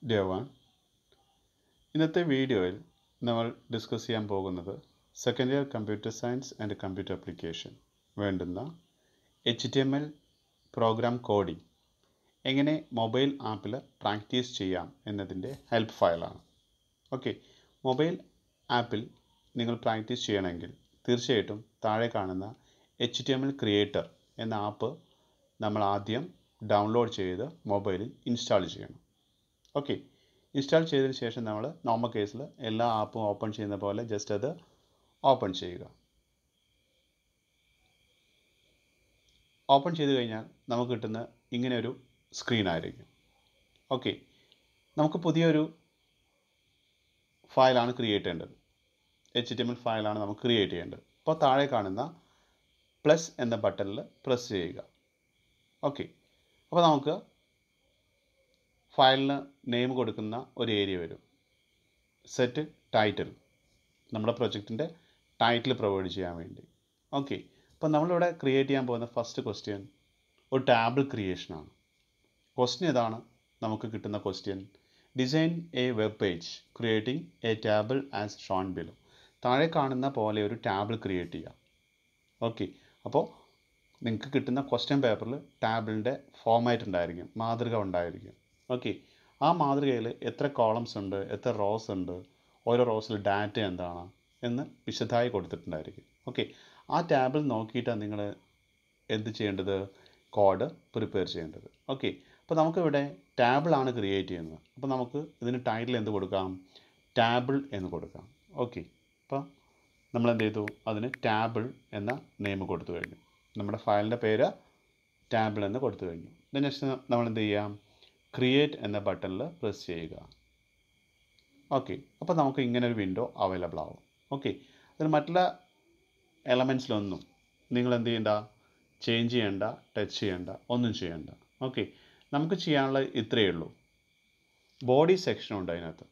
dear one ഇന്നത്തെ വീഡിയോയിൽ നമ്മൾ ഡിസ്കസ് ചെയ്യാൻ പോകുന്നത് second year computer science and computer application വേണ്ടുന്ന H T M L program coding എങ്ങനെ മൊബൈൽ ആപ്പിൽ പ്രാക്ടീസ് ചെയ്യാം എന്നതിൻ്റെ ഹെൽപ്പ് ഫയലാണ് ഓക്കെ മൊബൈൽ ആപ്പിൽ നിങ്ങൾ പ്രാക്ടീസ് ചെയ്യണമെങ്കിൽ തീർച്ചയായിട്ടും താഴെ കാണുന്ന H T M L creator എന്ന ആപ്പ് നമ്മൾ ആദ്യം ഡൗൺലോഡ് ചെയ്ത് മൊബൈലിൽ ഇൻസ്റ്റാൾ ചെയ്യണം ഓക്കെ ഇൻസ്റ്റാൾ ചെയ്തതിന് ശേഷം നമ്മൾ നോർമൽ കേസിൽ എല്ലാ ആപ്പും ഓപ്പൺ ചെയ്യുന്ന പോലെ ജസ്റ്റ് അത് ഓപ്പൺ ചെയ്യുക ഓപ്പൺ ചെയ്ത് കഴിഞ്ഞാൽ നമുക്ക് കിട്ടുന്ന ഇങ്ങനെ ഒരു സ്ക്രീൻ ആയിരിക്കും ഓക്കെ നമുക്ക് പുതിയൊരു ഫയലാണ് ക്രിയേറ്റ് ചെയ്യേണ്ടത് എച്ച് ടി എം എൽ ഫയലാണ് നമുക്ക് ക്രിയേറ്റ് ചെയ്യേണ്ടത് അപ്പോൾ താഴെ കാണുന്ന പ്ലസ് എന്ന ബട്ടണിൽ പ്രസ് ചെയ്യുക ഓക്കെ അപ്പോൾ നമുക്ക് ഫയലിന് നെയിം കൊടുക്കുന്ന ഒരു ഏരിയ വരും സെറ്റ് ടൈറ്റിൽ നമ്മുടെ പ്രൊജക്റ്റിൻ്റെ ടൈറ്റിൽ പ്രൊവൈഡ് ചെയ്യാൻ വേണ്ടി ഓക്കെ അപ്പോൾ നമ്മളിവിടെ ക്രിയേറ്റ് ചെയ്യാൻ പോകുന്ന ഫസ്റ്റ് ക്വസ്റ്റ്യൻ ഒരു ടാബിൾ ക്രിയേഷനാണ് ക്വസ്റ്റ്യൻ ഇതാണ് നമുക്ക് കിട്ടുന്ന question design a web page creating a table as shown below താഴെ കാണുന്ന പോലെ ഒരു ടാബിൾ ക്രിയേറ്റ് ചെയ്യുക ഓക്കെ അപ്പോൾ നിങ്ങൾക്ക് കിട്ടുന്ന ക്വസ്റ്റ്യൻ പേപ്പറിൽ ടാബിളിൻ്റെ ഫോമാറ്റ് ഉണ്ടായിരിക്കും മാതൃക ഉണ്ടായിരിക്കും ഓക്കെ ആ മാതൃകയിൽ എത്ര കോളംസ് ഉണ്ട് എത്ര റോസ് ഉണ്ട് ഓരോ റോസിൽ ഡാറ്റ എന്താണ് എന്ന് വിശദമായി കൊടുത്തിട്ടുണ്ടായിരിക്കും ഓക്കെ ആ ടാബിൾ നോക്കിയിട്ടാണ് നിങ്ങൾ എന്ത് ചെയ്യേണ്ടത് കോഡ് പ്രിപ്പയർ ചെയ്യേണ്ടത് ഓക്കെ അപ്പോൾ നമുക്കിവിടെ ടാബിളാണ് ക്രിയേറ്റ് ചെയ്യുന്നത് അപ്പോൾ നമുക്ക് ഇതിന് ടൈറ്റിൽ എന്ത് കൊടുക്കാം ടാബിൾ എന്ന് കൊടുക്കാം ഓക്കെ അപ്പോൾ നമ്മൾ എന്ത് ചെയ്തു അതിന് ടാബിൾ എന്ന നെയിം കൊടുത്തു കഴിഞ്ഞു നമ്മുടെ ഫയലിൻ്റെ പേര് ടാബിൾ എന്ന് കൊടുത്തു കഴിഞ്ഞു ഇതിന് ശേഷം നമ്മൾ എന്ത് ചെയ്യാം ക്രിയേറ്റ് എന്ന ബട്ടണിൽ പ്രസ് ചെയ്യുക ഓക്കെ അപ്പോൾ നമുക്ക് ഇങ്ങനെ ഒരു വിൻഡോ അവൈലബിൾ ആവും ഓക്കെ അതിൽ മറ്റുള്ള എലമെൻസിലൊന്നും നിങ്ങൾ എന്ത് ചെയ്യണ്ട ചേഞ്ച് ചെയ്യണ്ട ടച്ച് ചെയ്യണ്ട ഒന്നും ചെയ്യണ്ട ഓക്കെ നമുക്ക് ചെയ്യാനുള്ളത് ഇത്രയേ ഉള്ളൂ ബോഡി സെക്ഷൻ ഉണ്ട് അതിനകത്ത്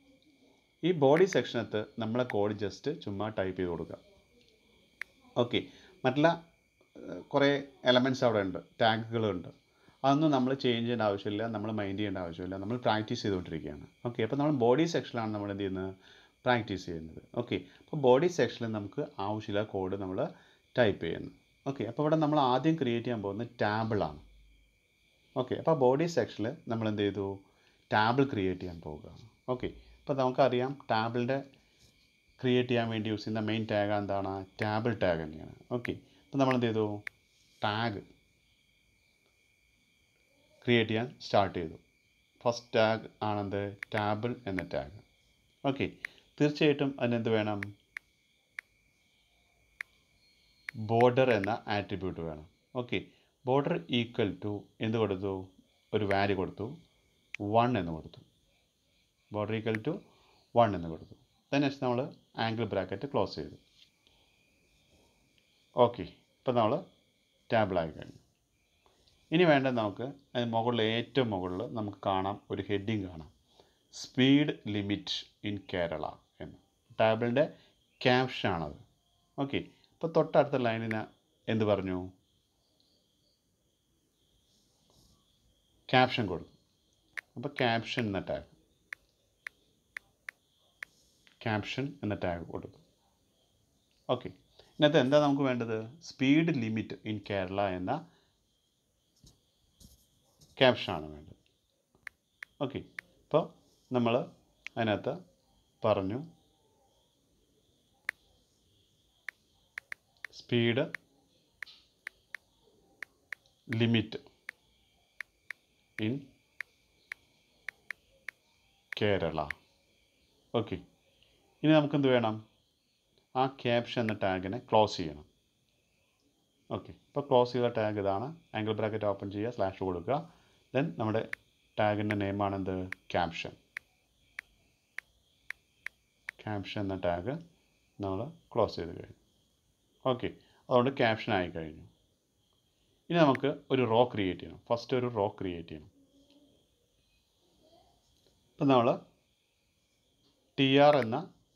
ഈ ബോഡി സെക്ഷനകത്ത് നമ്മളെ കോഡ് ജസ്റ്റ് ചുമ്മാ ടൈപ്പ് ചെയ്ത് കൊടുക്കുക ഓക്കെ മറ്റുള്ള കുറേ എലമെൻറ്റ്സ് അവിടെ ഉണ്ട് ടാഗുകളുണ്ട് അതൊന്നും നമ്മൾ ചേഞ്ച് ചെയ്യേണ്ട ആവശ്യമില്ല നമ്മൾ മൈൻഡ് ചെയ്യേണ്ട ആവശ്യമില്ല നമ്മൾ പ്രാക്ടീസ് ചെയ്തുകൊണ്ടിരിക്കുകയാണ് ഓക്കെ അപ്പോൾ നമ്മൾ ബോഡി സെക്ഷനിലാണ് നമ്മൾ എന്ത് ചെയ്യുന്നത് പ്രാക്ടീസ് ചെയ്യുന്നത് ഓക്കെ അപ്പോൾ ബോഡി സെക്ഷനിൽ നമുക്ക് ആവശ്യമില്ല കോഡ് നമ്മൾ ടൈപ്പ് ചെയ്യുന്നു ഓക്കെ അപ്പോൾ ഇവിടെ നമ്മൾ ആദ്യം ക്രിയേറ്റ് ചെയ്യാൻ പോകുന്നത് ടാബിളാണ് ഓക്കെ അപ്പോൾ ബോഡി സെക്ഷനിൽ നമ്മൾ എന്ത് ചെയ്തു ടാബിൾ ക്രിയേറ്റ് ചെയ്യാൻ പോവുകയാണ് ഓക്കെ അപ്പോൾ നമുക്കറിയാം ടാബിളിൻ്റെ ക്രിയേറ്റ് ചെയ്യാൻ വേണ്ടി യൂസ് ചെയ്യുന്ന മെയിൻ ടാഗ് എന്താണ് ടാബിൾ ടാഗ് തന്നെയാണ് ഓക്കെ അപ്പോൾ നമ്മൾ എന്ത് ചെയ്തു ടാഗ് ക്രിയേറ്റ് ചെയ്യാൻ സ്റ്റാർട്ട് ചെയ്തു ഫസ്റ്റ് ടാഗ് ആണെന്ത് ടാബിൾ എന്ന ടാഗ് ഓക്കെ തീർച്ചയായിട്ടും അതിനെന്ത് വേണം ബോർഡർ എന്ന ആട്രിബ്യൂട്ട് വേണം ഓക്കെ ബോർഡർ ഈക്വൽ ടു എന്ത് കൊടുത്തു ഒരു വാല്യൂ കൊടുത്തു വൺ എന്ന് കൊടുത്തു ബോർഡർ ഈക്വൽ ടു വൺ എന്ന് കൊടുത്തു then നെക്സ്റ്റ് നമ്മൾ ആംഗിൾ ബ്രാക്കറ്റ് ക്ലോസ് ചെയ്തു ഓക്കെ ഇപ്പം നമ്മൾ ടാബിളായി കഴിഞ്ഞു ഇനി വേണ്ടത് നമുക്ക് അതിന് മുകളിൽ ഏറ്റവും മുകളിൽ നമുക്ക് കാണാം ഒരു ഹെഡിങ് കാണാം സ്പീഡ് ലിമിറ്റ് ഇൻ കേരള എന്ന് ടാബിളിൻ്റെ ക്യാപ്ഷനാണത് ഓക്കെ ഇപ്പോൾ തൊട്ടടുത്ത ലൈനിന് എന്ത് പറഞ്ഞു ക്യാപ്ഷൻ കൊടുത്തു അപ്പോൾ ക്യാപ്ഷൻ എന്ന ടാഗ് ക്യാപ്ഷൻ എന്ന ടാഗ് കൊടുത്തു ഓക്കെ ഇതിനകത്ത് എന്താ നമുക്ക് വേണ്ടത് സ്പീഡ് ലിമിറ്റ് ഇൻ കേരള എന്ന ക്യാപ്ഷനാണ് വേണ്ടത് ഓക്കെ അപ്പോൾ നമ്മൾ അതിനകത്ത് പറഞ്ഞു speed limit in Kerala okay ഇനി നമുക്കെന്ത് വേണം ആ ക്യാപ്ഷൻ എന്ന ടാഗിനെ ക്ലോസ് ചെയ്യണം ഓക്കെ ഇപ്പോൾ ക്ലോസ് ചെയ്ത ടാഗ് ഇതാണ് ആംഗിൾ ബ്രാക്കറ്റ് ഓപ്പൺ ചെയ്യുക സ്ലാഷ് കൊടുക്കുക ദെൻ നമ്മുടെ ടാഗിൻ്റെ നെയിമാണെന്ത് ക്യാപ്ഷൻ ക്യാപ്ഷൻ എന്ന ടാഗ് നമ്മൾ ക്ലോസ് ചെയ്ത് കഴിഞ്ഞു ഓക്കെ അതുകൊണ്ട് ക്യാപ്ഷൻ ആയി കഴിഞ്ഞു ഇനി നമുക്ക് ഒരു റോ ക്രിയേറ്റ് ചെയ്യണം ഫസ്റ്റ് ഒരു റോ ക്രിയേറ്റ് ചെയ്യണം ഇപ്പം നമ്മൾ ടി ആർ എന്ന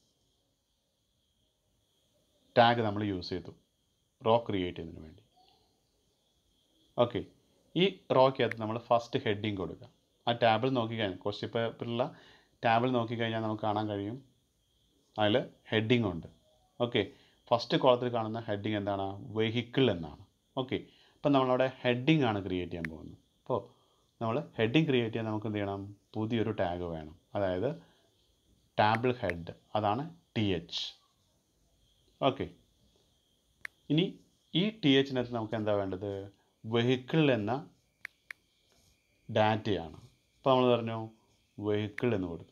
ടാഗ് നമ്മൾ യൂസ് ചെയ്തു റോ ക്രിയേറ്റ് ചെയ്യുന്നതിന് വേണ്ടി ഓക്കെ ഈ റോക്കകത്ത് നമ്മൾ ഫസ്റ്റ് ഹെഡിങ് കൊടുക്കുക ആ ടാബിൽ നോക്കിക്കഴിഞ്ഞാൽ ക്വസ്റ്റ്യൻ പേപ്പറിലുള്ള ടാബിൽ നോക്കിക്കഴിഞ്ഞാൽ നമുക്ക് കാണാൻ കഴിയും അതിൽ ഹെഡിങ് ഉണ്ട് ഓക്കെ ഫസ്റ്റ് കോളത്തിൽ കാണുന്ന ഹെഡിങ് എന്താണ് വെഹിക്കിൾ എന്നാണ് ഓക്കെ അപ്പം നമ്മളവിടെ ഹെഡിങ് ആണ് ക്രിയേറ്റ് ചെയ്യാൻ പോകുന്നത് അപ്പോൾ നമ്മൾ ഹെഡിങ് ക്രിയേറ്റ് ചെയ്യാൻ നമുക്ക് എന്ത് ചെയ്യണം പുതിയൊരു ടാഗ് വേണം അതായത് ടാബിൾ ഹെഡ് അതാണ് ടി എച്ച് ഓക്കെ ഇനി ഈ ടി എച്ചിനകത്ത് നമുക്ക് എന്താ വേണ്ടത് വെഹിക്കിൾ എന്ന ഡാറ്റയാണ് അപ്പോൾ നമ്മൾ പറഞ്ഞു വെഹിക്കിൾ എന്ന് കൊടുത്തു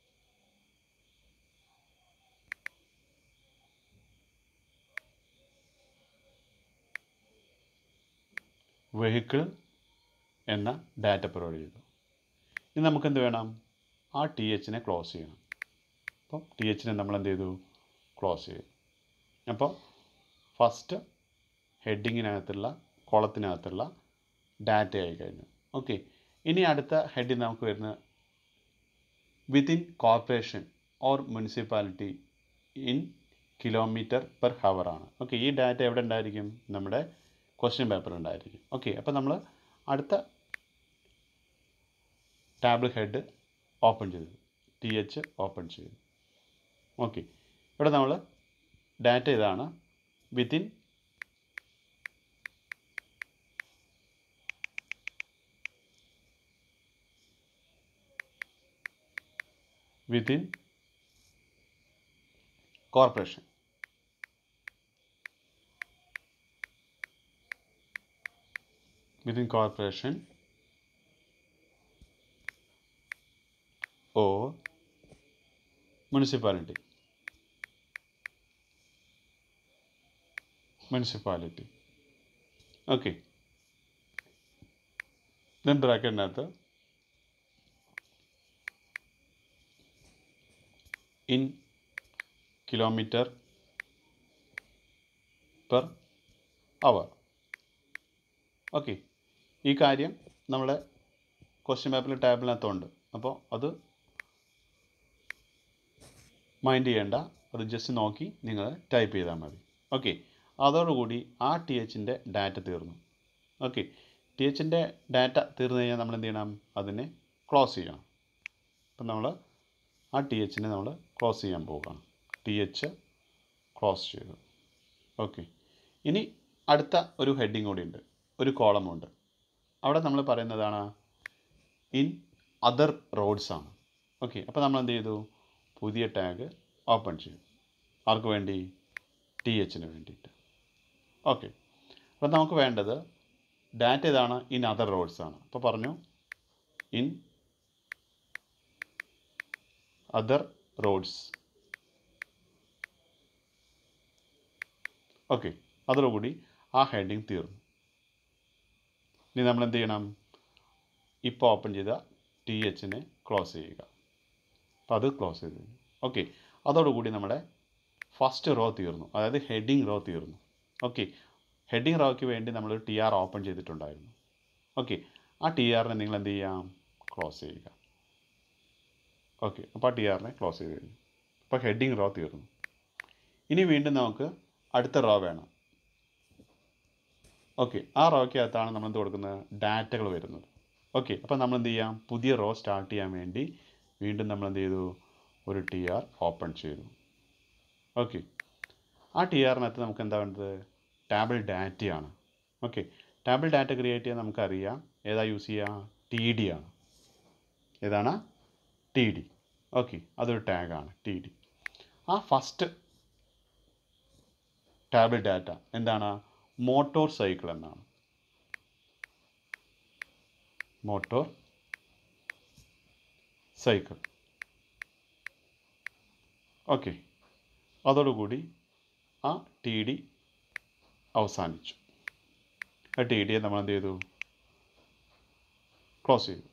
വെഹിക്കിൾ എന്ന ഡാറ്റ പ്രൊവൈഡ് ചെയ്തു ഇനി നമുക്ക് എന്ത് വേണം ആ ടി എച്ചിനെ ക്ലോസ് ചെയ്യണം അപ്പോൾ ടി എച്ചിനെ നമ്മൾ എന്ത് ചെയ്തു ക്ലോസ് ചെയ്തു അപ്പോൾ ഫസ്റ്റ് ഹെഡിങ്ങിനകത്തുള്ള കോളത്തിനകത്തുള്ള ഡാറ്റ ആയി കഴിഞ്ഞു ഓക്കെ ഇനി അടുത്ത ഹെഡിങ് നമുക്ക് വരുന്നത് within corporation or municipality in kilometre per hour ആണ് ഓക്കെ ഈ ഡാറ്റ എവിടെ ഉണ്ടായിരിക്കും നമ്മുടെ ക്വസ്റ്റ്യൻ പേപ്പർ ഉണ്ടായിരിക്കും ഓക്കെ അപ്പോൾ നമ്മൾ അടുത്ത ടാബിൾ ഹെഡ് ഓപ്പൺ ചെയ്തു ടി എച്ച് ഓപ്പൺ ചെയ്തു ഓക്കെ ഇവിടെ നമ്മൾ ഡാറ്റ ഇതാണ് within within corporation within corporation or municipality municipality okay then ബ്രാക്കറ്റിനകത്ത് in kilometre per hour okay ഈ കാര്യം നമ്മുടെ ക്വസ്റ്റ്യൻ പേപ്പറിൽ ടാബിനകത്തുണ്ട് അപ്പോൾ അത് മൈൻഡ് ചെയ്യേണ്ട അത് ജസ്റ്റ് നോക്കി നിങ്ങൾ ടൈപ്പ് ചെയ്താൽ മതി ഓക്കെ അതോടുകൂടി ആ ടി എച്ചിൻ്റെ ഡാറ്റ തീർന്നു ഓക്കെ ടി എച്ചിൻ്റെ ഡാറ്റ തീർന്നു കഴിഞ്ഞാൽ നമ്മൾ എന്ത് ചെയ്യണം അതിനെ ക്ലോസ് ചെയ്യണം അപ്പം നമ്മൾ ആ ടി എച്ചിനെ നമ്മൾ ക്ലോസ് ചെയ്യാൻ പോവുകയാണ് ടി എച്ച് ക്ലോസ് ചെയ്തു ഓക്കെ ഇനി അടുത്ത ഒരു ഹെഡിങ് കൂടി ഉണ്ട് ഒരു കോളമുണ്ട് അവിടെ നമ്മൾ പറയുന്നതാണ് ഇൻ അതർ റോഡ്സ് ആണ് ഓക്കെ അപ്പോൾ നമ്മൾ എന്ത് ചെയ്തു പുതിയ ടാഗ് ഓപ്പൺ ചെയ്തു ആർക്ക് വേണ്ടി ടി എച്ചിന് വേണ്ടിയിട്ട് ഓക്കെ അപ്പോൾ നമുക്ക് വേണ്ടത് ഡാറ്റ ഇതാണ് ഇൻ അതർ റോഡ്സ് ആണ് അപ്പോൾ പറഞ്ഞു ഇൻ അതർ റോഡ്സ് ഓക്കെ അതോടുകൂടി ആ ഹെഡിങ് തീർന്നു ഇനി നമ്മൾ എന്ത് ചെയ്യണം ഇപ്പോൾ ഓപ്പൺ ചെയ്ത ടി എച്ചിനെ ക്ലോസ് ചെയ്യുക അപ്പോൾ അത് ക്ലോസ് ചെയ്ത് കഴിഞ്ഞു ഓക്കെ അതോടുകൂടി നമ്മുടെ ഫസ്റ്റ് റോ തീർന്നു അതായത് ഹെഡിങ് റോ തീർന്നു ഓക്കെ ഹെഡിങ് റോയ്ക്ക് വേണ്ടി നമ്മൾ ടി ആർ ഓപ്പൺ ചെയ്തിട്ടുണ്ടായിരുന്നു ഓക്കെ ആ ടി ആറിനെ നിങ്ങൾ എന്ത് ചെയ്യാം ക്ലോസ് ചെയ്യുക ഓക്കെ അപ്പോൾ ആ ടി ആറിനെ ക്ലോസ് ചെയ്ത് കഴിഞ്ഞു അപ്പോൾ ഹെഡിങ് റോ തീർന്നു ഇനി വീണ്ടും നമുക്ക് അടുത്ത റോ വേണം ഓക്കെ ആ റോയ്ക്കകത്താണ് നമ്മൾ എന്ത് കൊടുക്കുന്നത് ഡാറ്റകൾ വരുന്നത് ഓക്കെ അപ്പോൾ നമ്മൾ എന്ത് ചെയ്യാം പുതിയ റോ സ്റ്റാർട്ട് ചെയ്യാൻ വേണ്ടി വീണ്ടും നമ്മൾ എന്ത് ചെയ്തു ഒരു ടി ആർ ഓപ്പൺ ചെയ്തു ഓക്കെ ആ ടി ആറിനകത്ത് നമുക്ക് എന്താ വേണ്ടത് ടാബിൾ ഡാറ്റയാണ് ഓക്കെ ടാബിൾ ഡാറ്റ ക്രിയേറ്റ് ചെയ്യാൻ നമുക്കറിയാം ഏതാ യൂസ് ചെയ്യുക ടി ഡി ആണ് ഏതാണ് ടി ഡി ഓക്കെ അതൊരു ടാഗാണ് ടി ഡി ആ ഫസ്റ്റ് ടാബിൾ ഡാറ്റ എന്താണ് മോട്ടോർ സൈക്കിൾ എന്നാണ് മോട്ടോർ സൈക്കിൾ ഓക്കെ അതോടുകൂടി ആ ടി ഡി അവസാനിച്ചു ആ ടി ഡിയെ നമ്മൾ എന്ത് ചെയ്തു ക്ലോസ് ചെയ്തു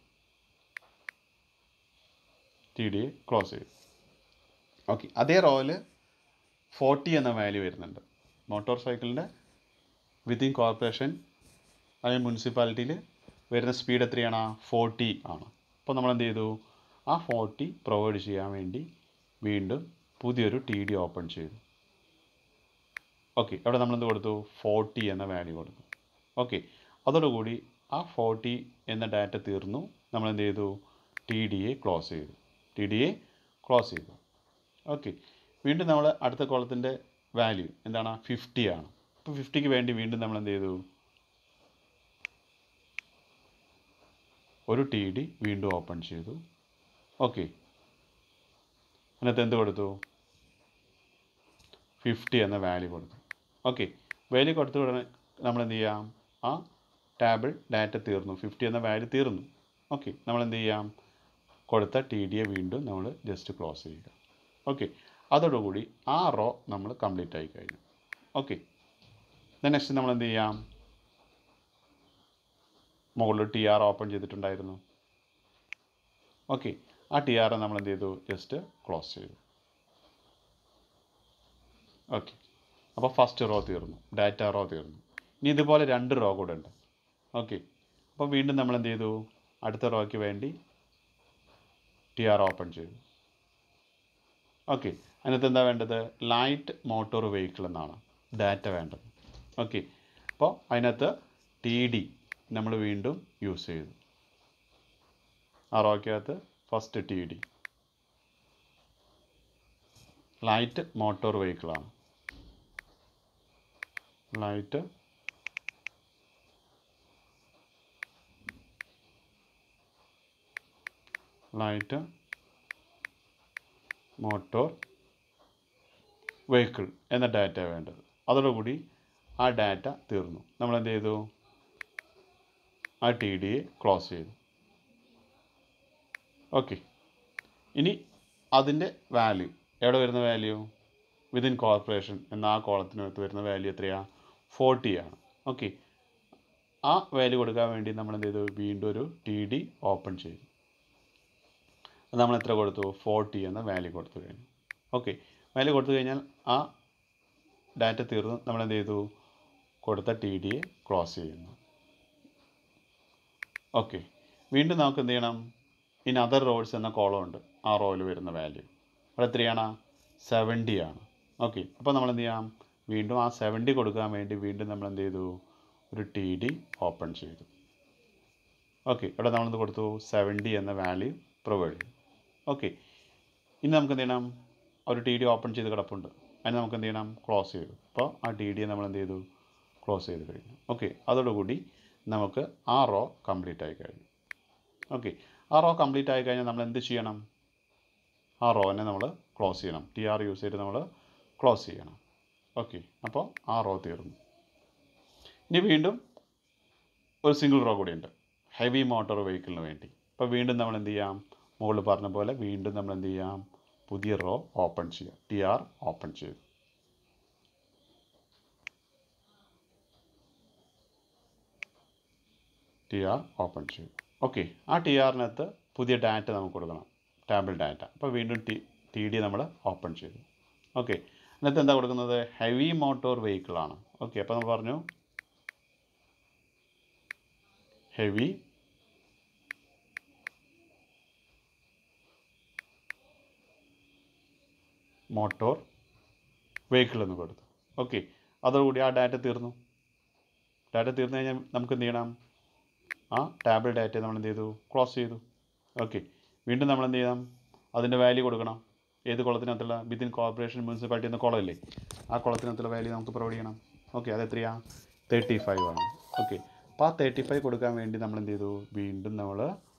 ടി ഡിയെ ക്ലോസ് ചെയ്തു ഓക്കെ അതേ റോയിൽ ഫോർട്ടി എന്ന വാല്യൂ വരുന്നുണ്ട് മോട്ടോർ സൈക്കിളിൻ്റെ വിത്തിൻ കോർപ്പറേഷൻ അല്ലെങ്കിൽ മുനിസിപ്പാലിറ്റിയിൽ വരുന്ന സ്പീഡ് എത്രയാണ് ഫോർട്ടി ആണ് അപ്പോൾ നമ്മൾ എന്ത് ചെയ്തു ആ ഫോർട്ടി പ്രൊവൈഡ് ചെയ്യാൻ വേണ്ടി വീണ്ടും പുതിയൊരു ടി ഡി ഓപ്പൺ ചെയ്തു ഓക്കെ അവിടെ നമ്മൾ എന്ത് കൊടുത്തു ഫോർട്ടി എന്ന വാല്യൂ കൊടുത്തു ഓക്കെ അതോടുകൂടി ആ ഫോർട്ടി എന്ന ഡാറ്റ തീർന്നു നമ്മൾ എന്ത് ചെയ്തു ടി ഡി എ ക്ലോസ് ചെയ്തു ടി ഡി എ ക്ലോസ് ചെയ്തു ഓക്കെ വീണ്ടും നമ്മൾ അടുത്ത കോളത്തിൻ്റെ വാല്യൂ എന്താണ് ഫിഫ്റ്റി ആണ് അപ്പോൾ ഫിഫ്റ്റിക്ക് വേണ്ടി വീണ്ടും നമ്മൾ എന്ത് ചെയ്തു ഒരു ടി ഡി വീണ്ടും ഓപ്പൺ ചെയ്തു ഓക്കെ അതിനകത്ത് എന്ത് കൊടുത്തു ഫിഫ്റ്റി എന്ന വാല്യൂ കൊടുത്തു ഓക്കെ വാല്യൂ കൊടുത്ത ഉടനെ നമ്മൾ എന്ത് ചെയ്യാം ആ ടാബിൾ ഡാറ്റ തീർന്നു ഫിഫ്റ്റി എന്ന വാല്യൂ തീർന്നു ഓക്കെ നമ്മൾ എന്ത് ചെയ്യാം കൊടുത്ത ടി ഡിയെ വീണ്ടും നമ്മൾ ജസ്റ്റ് ക്ലോസ് ചെയ്യുക ഓക്കെ അതോടുകൂടി ആ റോ നമ്മൾ കംപ്ലീറ്റ് ആയി കഴിഞ്ഞു ഓക്കെ നെക്സ്റ്റ് നമ്മൾ എന്ത് ചെയ്യാം മുകളിൽ ടി ആർ ഓപ്പൺ ചെയ്തിട്ടുണ്ടായിരുന്നു ഓക്കെ ആ ടി ആർ നമ്മൾ എന്ത് ചെയ്തു ജസ്റ്റ് ക്ലോസ് ചെയ്തു ഓക്കെ അപ്പോൾ ഫസ്റ്റ് റോ തീർന്നു ഡാറ്റ റോ തീർന്നു ഇനി ഇതുപോലെ രണ്ട് റോ കൂടെ ഉണ്ട് ഓക്കെ അപ്പോൾ വീണ്ടും നമ്മൾ എന്ത് ചെയ്തു അടുത്ത റോയ്ക്ക് വേണ്ടി ടി ആർ ഓപ്പൺ ചെയ്തു ഓക്കെ അതിനകത്ത് എന്താ വേണ്ടത് ലൈറ്റ് മോട്ടോർ വെഹിക്കിൾ എന്നാണ് ഡാറ്റ വേണ്ടത് ഓക്കെ അപ്പോൾ അതിനകത്ത് ടി ഡി നമ്മൾ വീണ്ടും യൂസ് ചെയ്തു ആ റോയ്ക്കകത്ത് first T D light motor വെഹിക്കിളാണ് ലൈറ്റ് ലൈറ്റ് മോട്ടോർ വെഹിക്കിൾ എന്ന ഡാറ്റ വേണ്ടത് അതോടുകൂടി ആ ഡാറ്റ തീർന്നു നമ്മൾ എന്ത് ചെയ്തു ആ ടി ഡിയെ ക്ലോസ് ചെയ്തു ഓക്കെ ഇനി അതിൻ്റെ വാല്യൂ എവിടെ വരുന്ന വാല്യൂ വിതിൻ കോർപ്പറേഷൻ എന്ന ആ കോളത്തിനകത്ത് വരുന്ന വാല്യൂ എത്രയാണ് ഫോർട്ടി ആണ് ഓക്കെ ആ വാല്യൂ കൊടുക്കാൻ വേണ്ടി നമ്മൾ എന്ത് ചെയ്തു വീണ്ടും ഒരു ടി ഡി ഓപ്പൺ ചെയ്തു അത് നമ്മൾ എത്ര കൊടുത്തു ഫോർട്ടി എന്ന വാല്യൂ കൊടുത്തു കഴിഞ്ഞു ഓക്കെ വാല്യൂ കൊടുത്തു കഴിഞ്ഞാൽ ആ ഡാറ്റ തീർന്നു നമ്മൾ എന്ത് ചെയ്തു കൊടുത്ത ടി ഡിയെ ക്ലോസ് ചെയ്യുന്നു ഓക്കെ വീണ്ടും നമുക്ക് എന്ത് ചെയ്യണം ഇൻ അതർ റോഡ്സ് എന്ന കോളം ഉണ്ട് ആ റോയിൽ വരുന്ന വാല്യൂ അവിടെ എത്രയാണ് സെവൻറ്റി ആണ് ഓക്കെ അപ്പോൾ നമ്മൾ എന്ത് ചെയ്യാം വീണ്ടും ആ സെവൻറ്റി കൊടുക്കാൻ വേണ്ടി വീണ്ടും നമ്മൾ എന്ത് ചെയ്തു ഒരു ടി ഡി ഓപ്പൺ ചെയ്തു ഓക്കെ ഇവിടെ നമ്മളെന്ത് കൊടുത്തു സെവൻറ്റി എന്ന വാല്യൂ പ്രൊവൈഡ് ചെയ്തു ഓക്കെ ഇനി നമുക്ക് എന്ത് ചെയ്യണം ഒരു ടി ഡി ഓപ്പൺ ചെയ്ത് കിടപ്പുണ്ട് അതിന് നമുക്ക് എന്ത് ചെയ്യണം ക്ലോസ് ചെയ്തു അപ്പോൾ ആ ടി ഡിയെ നമ്മൾ എന്ത് ചെയ്തു ക്ലോസ് ചെയ്ത് കഴിഞ്ഞു ഓക്കെ അതോടുകൂടി നമുക്ക് ആ റോ കംപ്ലീറ്റ് ആയി കഴിഞ്ഞു ഓക്കെ ആ റോ കംപ്ലീറ്റ് ആയി കഴിഞ്ഞാൽ നമ്മൾ എന്ത് ചെയ്യണം ആ റോനെ നമ്മൾ ക്ലോസ് ചെയ്യണം ടി ആർ യൂസ് ചെയ്ത് നമ്മൾ ക്ലോസ് ചെയ്യണം ഓക്കെ അപ്പോൾ ആ റോ തീർന്നു ഇനി വീണ്ടും ഒരു സിംഗിൾ റോ കൂടി ഉണ്ട് ഹെവി മോട്ടോർ വെഹിക്കിളിന് വേണ്ടി അപ്പോൾ വീണ്ടും നമ്മൾ എന്ത് ചെയ്യാം മുകളിൽ പറഞ്ഞ പോലെ വീണ്ടും നമ്മൾ എന്ത് ചെയ്യാം പുതിയ റോ ഓപ്പൺ ചെയ്യാം ടി ആർ ഓപ്പൺ ചെയ്തു ടി ആർ ഓപ്പൺ ചെയ്തു ഓക്കെ ആ ടി ആറിനകത്ത് പുതിയ ഡാറ്റ നമുക്ക് കൊടുക്കണം ടാബിൾ ഡാറ്റ അപ്പോൾ വീണ്ടും ടി ടി ഡി നമ്മൾ ഓപ്പൺ ചെയ്തു ഓക്കെ അതിനകത്ത് എന്താ കൊടുക്കുന്നത് ഹെവി മോട്ടോർ വെഹിക്കിളാണ് ഓക്കെ അപ്പോൾ നമ്മൾ പറഞ്ഞു ഹെവി മോട്ടോർ വെഹിക്കിൾ എന്ന് കൊടുത്തു ഓക്കെ അതോടുകൂടി ആ ഡാറ്റ തീർന്നു ഡാറ്റ തീർന്നു കഴിഞ്ഞാൽ നമുക്ക് എന്ത് ചെയ്യണം ആ ടാബിൾ ഡാറ്റ നമ്മൾ എന്ത് ചെയ്തു ക്ലോസ് ചെയ്തു ഓക്കെ വീണ്ടും നമ്മൾ എന്ത് ചെയ്യണം അതിൻ്റെ വാല്യൂ കൊടുക്കണം ഏത് കുളത്തിനകത്തുള്ള വിത്തിൻ കോർപ്പറേഷൻ മുനിസിപ്പാലിറ്റി എന്ന കുളമില്ലേ ആ കുളത്തിനകത്തുള്ള വാല്യൂ നമുക്ക് പ്രൊവൈഡ് ചെയ്യണം ഓക്കെ അത് എത്രയാണ് തേർട്ടി ഫൈവ് ആണ് ഓക്കെ അപ്പോൾ ആ തേർട്ടി ഫൈവ് കൊടുക്കാൻ വേണ്ടി നമ്മൾ എന്ത് ചെയ്തു വീണ്ടും നമ്മൾ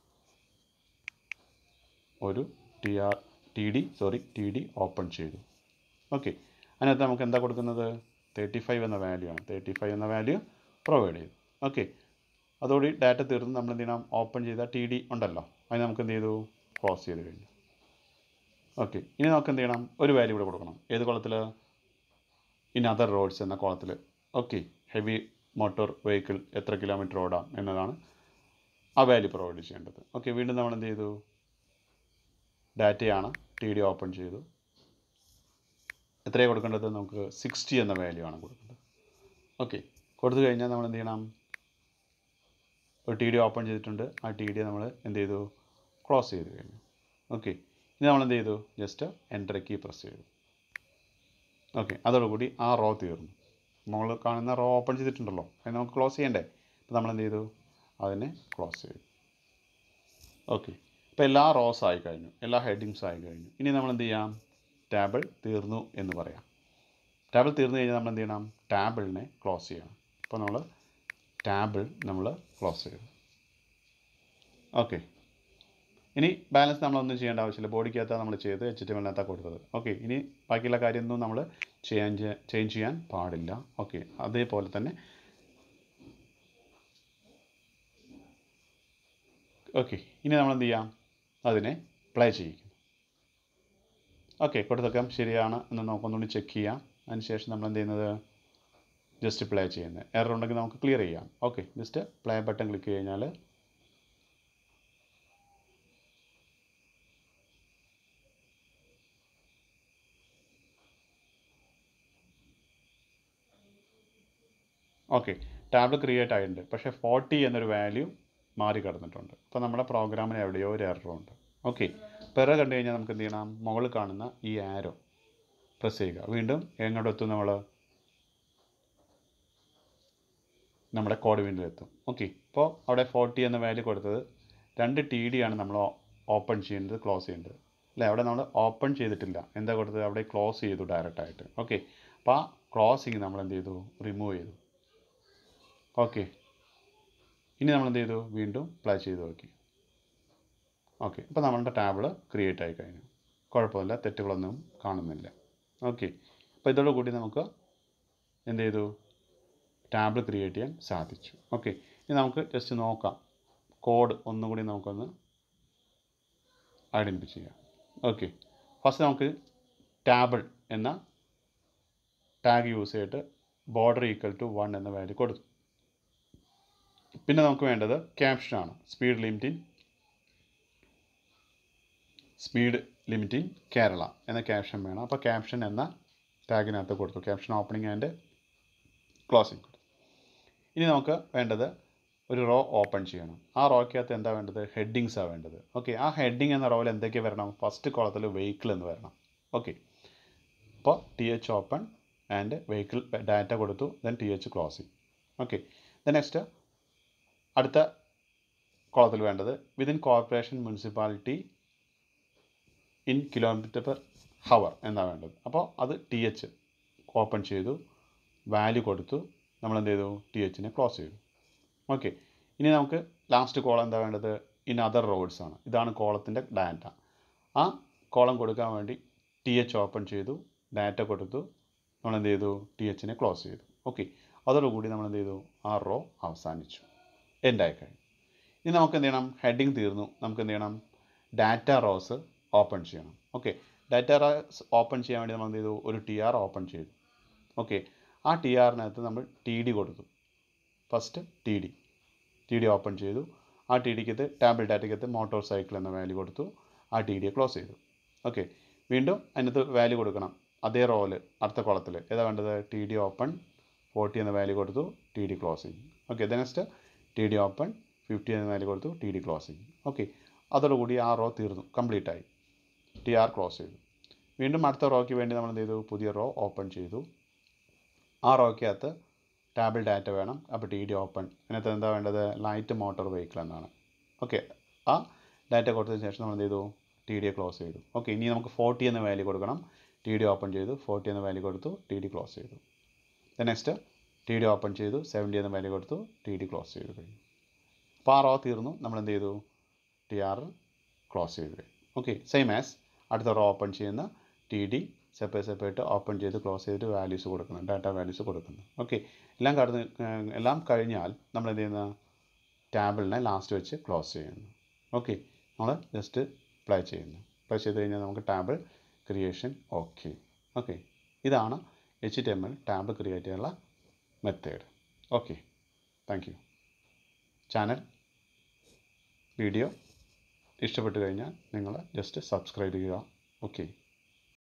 ഒരു T R T D sorry T D open ചെയ്തു ഓക്കെ അതിനകത്ത് നമുക്ക് എന്താ കൊടുക്കുന്നത് തേർട്ടി ഫൈവ് എന്ന വാല്യൂ ആണ് തേർട്ടി ഫൈവ് എന്ന വാല്യൂ പ്രൊവൈഡ് ചെയ്തു ഓക്കെ അതോടെ ഡാറ്റ തീർന്ന് നമ്മൾ എന്ത് ചെയ്യണം ഓപ്പൺ ചെയ്ത ടി ഡി ഉണ്ടല്ലോ അതിന് നമുക്ക് എന്ത് ചെയ്തു ക്ലോസ് ചെയ്ത് കഴിഞ്ഞു ഓക്കെ ഇനി നമുക്ക് എന്ത് ചെയ്യണം ഒരു വാല്യൂ കൂടെ കൊടുക്കണം ഏത് കുളത്തിൽ ഇൻ അതർ റോഡ്സ് എന്ന കുളത്തിൽ ഓക്കെ ഹെവി മോട്ടോർ വെഹിക്കിൾ എത്ര കിലോമീറ്റർ ഓടാം എന്നതാണ് ആ വാല്യൂ പ്രൊവൈഡ് ചെയ്യേണ്ടത് ഓക്കെ വീണ്ടും നമ്മൾ എന്ത് ചെയ്തു ഡാറ്റയാണ് ടി ഡി ഓപ്പൺ ചെയ്തു എത്രയാണ് കൊടുക്കേണ്ടത് നമുക്ക് സിക്സ്റ്റി എന്ന വാല്യൂ ആണ് കൊടുക്കേണ്ടത് ഓക്കെ കൊടുത്തു കഴിഞ്ഞാൽ നമ്മൾ എന്ത് ചെയ്യണം ഒരു ടി ഡി ഓപ്പൺ ചെയ്തിട്ടുണ്ട് ആ ടി ഡി നമ്മൾ എന്ത് ചെയ്തു ക്ലോസ് ചെയ്ത് കഴിഞ്ഞു ഓക്കെ ഇനി നമ്മൾ എന്ത് ചെയ്തു ജസ്റ്റ് എൻ്റർ കീ പ്രസ് ചെയ്തു ഓക്കെ അതോടുകൂടി ആ റോ തീർന്നു നമ്മൾ കാണുന്ന റോ ഓപ്പൺ ചെയ്തിട്ടുണ്ടല്ലോ അത് നമുക്ക് ക്ലോസ് ചെയ്യണ്ടേ അപ്പോൾ നമ്മൾ എന്ത് ചെയ്തു അതിനെ ക്ലോസ് ചെയ്തു ഓക്കെ ഇപ്പോൾ എല്ലാ റോസ് ആയി കഴിഞ്ഞു എല്ലാ ഹെഡിങ്സും ആയി കഴിഞ്ഞു ഇനി നമ്മൾ എന്ത് ചെയ്യാം ടേബിൾ തീർന്നു എന്ന് പറയാം ടേബിൾ തീർന്നു കഴിഞ്ഞാൽ നമ്മൾ എന്ത് ചെയ്യണം ടേബിളിനെ ക്ലോസ് ചെയ്യണം അപ്പോൾ നമ്മൾ ടേബിൾ നമ്മൾ ക്ലോസ് ചെയ്തു ഓക്കെ ഇനി ബാലൻസ് നമ്മളൊന്നും ചെയ്യേണ്ട ആവശ്യമില്ല ബോഡിക്കകത്താണ് നമ്മൾ ചെയ്ത് എച്ച് ടി എമ്മിനകത്താണ് കൊടുത്തത് ഓക്കെ ഇനി ബാക്കിയുള്ള കാര്യമൊന്നും നമ്മൾ ചെയ്യാൻ ചേഞ്ച് ചെയ്യാൻ പാടില്ല ഓക്കെ അതേപോലെ തന്നെ ഓക്കെ ഇനി നമ്മൾ എന്ത് ചെയ്യാം അതിനെ പ്ലേ ചെയ്യിക്കും ഓക്കെ കൊടുത്തേക്കാം ശരിയാണ് എന്ന് നമുക്കൊന്നുകൂടി ചെക്ക് ചെയ്യാം അതിനുശേഷം നമ്മൾ എന്ത് ചെയ്യുന്നത് ജസ്റ്റ് പ്ലേ ചെയ്യുന്നത് എറർ ഉണ്ടെങ്കിൽ നമുക്ക് ക്ലിയർ ചെയ്യാം okay just play button click കഴിഞ്ഞാൽ ഓക്കെ ടാബ് ക്രിയേറ്റ് ആയിട്ടുണ്ട് പക്ഷേ ഫോർട്ടി എന്നൊരു വാല്യൂ മാറി കിടന്നിട്ടുണ്ട് അപ്പോൾ നമ്മുടെ പ്രോഗ്രാമിന് എവിടെയോ ഒരു എററുണ്ട് ഓക്കെ അപ്പോൾ എറർ കണ്ടു കഴിഞ്ഞാൽ നമുക്ക് എന്ത് ചെയ്യണം മുകളിൽ കാണുന്ന ഈ ആരോ പ്രസ് ചെയ്യുക വീണ്ടും എങ്ങോട്ട് എത്തും നമ്മൾ നമ്മുടെ കോഡ് വിൻഡിൽ എത്തും ഓക്കെ ഇപ്പോൾ അവിടെ ഫോർട്ടി എന്ന വാല്യൂ കൊടുത്തത് രണ്ട് ടി ഡി ആണ് നമ്മൾ ഓപ്പൺ ചെയ്യേണ്ടത് ക്ലോസ് ചെയ്യേണ്ടത് അല്ലേ അവിടെ നമ്മൾ ഓപ്പൺ ചെയ്തിട്ടില്ല എന്താ കൊടുത്തത് അവിടെ ക്ലോസ് ചെയ്തു ഡയറക്റ്റായിട്ട് ഓക്കെ അപ്പോൾ ആ ക്ലോസിങ് നമ്മൾ എന്ത് ചെയ്തു റിമൂവ് ചെയ്തു ഓക്കെ ഇനി നമ്മൾ എന്ത് ചെയ്തു വീണ്ടും പ്ലേ ചെയ്ത് നോക്കി ഓക്കെ ഇപ്പോൾ നമ്മളുടെ ടാബിൾ ക്രിയേറ്റ് ആയി കഴിഞ്ഞു കുഴപ്പമില്ല തെറ്റുകളൊന്നും കാണുന്നില്ല ഓക്കെ അപ്പോൾ ഇതോടുകൂടി നമുക്ക് എന്ത് ചെയ്തു ടാബിൾ ക്രിയേറ്റ് ചെയ്യാൻ സാധിച്ചു ഓക്കെ ഇനി നമുക്ക് ജസ്റ്റ് നോക്കാം കോഡ് ഒന്നും കൂടി നമുക്കൊന്ന് ഐഡൻറ്റിഫൈ ചെയ്യാം ഓക്കെ ഫസ്റ്റ് നമുക്ക് ടാബിൾ എന്ന ടാഗ് യൂസ് ചെയ്തിട്ട് ബോർഡർ ഈക്വൽ ടു വൺ എന്ന വാല്യൂ കൊടുത്തു പിന്നെ നമുക്ക് വേണ്ടത് ക്യാപ്ഷനാണ് speed limit in speed limit in Kerala എന്ന ക്യാപ്ഷൻ വേണം അപ്പോൾ ക്യാപ്ഷൻ എന്ന ടാഗിനകത്ത് കൊടുത്തു ക്യാപ്ഷൻ ഓപ്പണിംഗ് ആൻഡ് ക്ലോസിംഗ് കൊടുത്തു ഇനി നമുക്ക് വേണ്ടത് ഒരു റോ ഓപ്പൺ ചെയ്യണം ആ റോയ്ക്കകത്ത് എന്താ വേണ്ടത് ഹെഡിങ്സാണ് വേണ്ടത് ഓക്കെ ആ ഹെഡിങ് എന്ന റോയിൽ എന്തൊക്കെ വരണം ഫസ്റ്റ് കോളത്തിൽ വെഹിക്കിൾ എന്ന് വരണം ഓക്കെ അപ്പോൾ T H open and vehicle data കൊടുത്തു then T H closing okay then next അടുത്ത കോളത്തിൽ വേണ്ടത് within corporation municipality in kilometre per hour എന്നാണ് വേണ്ടത് അപ്പോൾ അത് ടി എച്ച് ഓപ്പൺ ചെയ്തു വാല്യൂ കൊടുത്തു നമ്മൾ എന്ത് ചെയ്തു ടി എച്ചിനെ ക്ലോസ് ചെയ്തു ഓക്കെ ഇനി നമുക്ക് ലാസ്റ്റ് കോളം എന്താ വേണ്ടത് ഇൻ അതർ റോഡ്സ് ആണ് ഇതാണ് കോളത്തിൻ്റെ ഡാറ്റ ആ കോളം കൊടുക്കാൻ വേണ്ടി ടി എച്ച് ഓപ്പൺ ചെയ്തു ഡാറ്റ കൊടുത്തു നമ്മൾ എന്ത് ചെയ്തു ടി എച്ചിനെ ക്ലോസ് ചെയ്തു ഓക്കെ അതോടുകൂടി നമ്മൾ എന്ത് ചെയ്തു ആ റോ അവസാനിച്ചു എൻഡായി കഴിഞ്ഞു ഇനി നമുക്ക് എന്ത് ചെയ്യണം ഹെഡിങ് തീർന്നു നമുക്ക് എന്ത് ചെയ്യണം ഡാറ്റ റോസ് ഓപ്പൺ ചെയ്യണം ഓക്കെ ഡാറ്റ റോസ് ഓപ്പൺ ചെയ്യാൻ വേണ്ടി നമ്മൾ എന്ത് ചെയ്തു ഒരു ടി ആർ ഓപ്പൺ ചെയ്തു ഓക്കെ ആ ടി ആറിനകത്ത് നമ്മൾ ടി ഡി കൊടുത്തു first T D T D open ചെയ്തു ആ ടി ഡിക്കകത്ത് ടാബിൾ ഡാറ്റയ്ക്കകത്ത് മോട്ടോർ സൈക്കിൾ എന്ന വാല്യൂ കൊടുത്തു ആ ടി ഡിയെ ക്ലോസ് ചെയ്തു ഓക്കെ വീണ്ടും അതിനകത്ത് വാല്യൂ കൊടുക്കണം അതേ റോല് അടുത്ത കുളത്തിൽ ഏതാ വേണ്ടത് ടി ഡി ഓപ്പൺ ഫോർട്ടി എന്ന വാല്യൂ കൊടുത്തു T D closing okay the next T D open fifty എന്ന വാല്യൂ കൊടുത്തു ടി ഡി ക്ലോസിങ് ഓക്കെ അതോടുകൂടി ആ റോ തീർന്നു കംപ്ലീറ്റ് ആയി ടി ആർ ക്ലോസ് ചെയ്തു വീണ്ടും അടുത്ത റോയ്ക്ക് വേണ്ടി നമ്മൾ എന്ത് ചെയ്തു പുതിയ റോ ഓപ്പൺ ചെയ്തു ആ റോയ്ക്കകത്ത് ടാബിൾ ഡാറ്റ വേണം അപ്പോൾ ടി ഡി ഓപ്പൺ അതിനകത്ത് എന്താ വേണ്ടത് ലൈറ്റ് മോട്ടോർ വെഹിക്കിൾ എന്നാണ് ഓക്കെ ആ ഡാറ്റ കൊടുത്തതിന് ശേഷം നമ്മൾ എന്ത് ചെയ്തു ടി ഡിയെ ക്ലോസ് ചെയ്തു ഓക്കെ ഇനി നമുക്ക് ഫോർട്ടി എന്ന വാല്യൂ കൊടുക്കണം ടി ഡി ഓപ്പൺ ചെയ്തു ഫോർട്ടി എന്ന വാല്യൂ കൊടുത്തു ടി ഡി ക്ലോസ് ചെയ്തു നെക്സ്റ്റ് ടി ഡി ഓപ്പൺ ചെയ്തു സെവൻറ്റി എന്ന വാല്യൂ കൊടുത്തു ടി ഡി ക്ലോസ് ചെയ്തു കഴിഞ്ഞു അപ്പോൾ ആ റോ തീർന്നു നമ്മൾ എന്ത് ചെയ്തു ടി ആർ ക്ലോസ് ചെയ്തു കഴിഞ്ഞു ഓക്കെ സെയിം ആസ് അടുത്ത റോ ഓപ്പൺ ചെയ്യുന്ന T D separate separate open ചെയ്ത് ക്ലോസ് ചെയ്തിട്ട് വാല്യൂസ് കൊടുക്കുന്നു ഡാറ്റ വാല്യൂസ് കൊടുക്കുന്നു ഓക്കെ എല്ലാം കടന്ന് എല്ലാം കഴിഞ്ഞാൽ നമ്മൾ എന്ത് ചെയ്യുന്ന ടാബിളിനെ ലാസ്റ്റ് വെച്ച് ക്ലോസ് ചെയ്യുന്നു ഓക്കെ നമ്മൾ ജസ്റ്റ് പ്ലേ ചെയ്യുന്നു പ്ലേ ചെയ്ത് കഴിഞ്ഞാൽ നമുക്ക് ടാബിൾ ക്രിയേഷൻ ഓക്കെ ഓക്കെ ഇതാണ് H T M L tab create ചെയ്യാനുള്ള method okay thank you channel video ഇഷ്ടപ്പെട്ട് കഴിഞ്ഞാൽ നിങ്ങൾ ജസ്റ്റ് സബ്സ്ക്രൈബ് ചെയ്യുക ഓക്കെ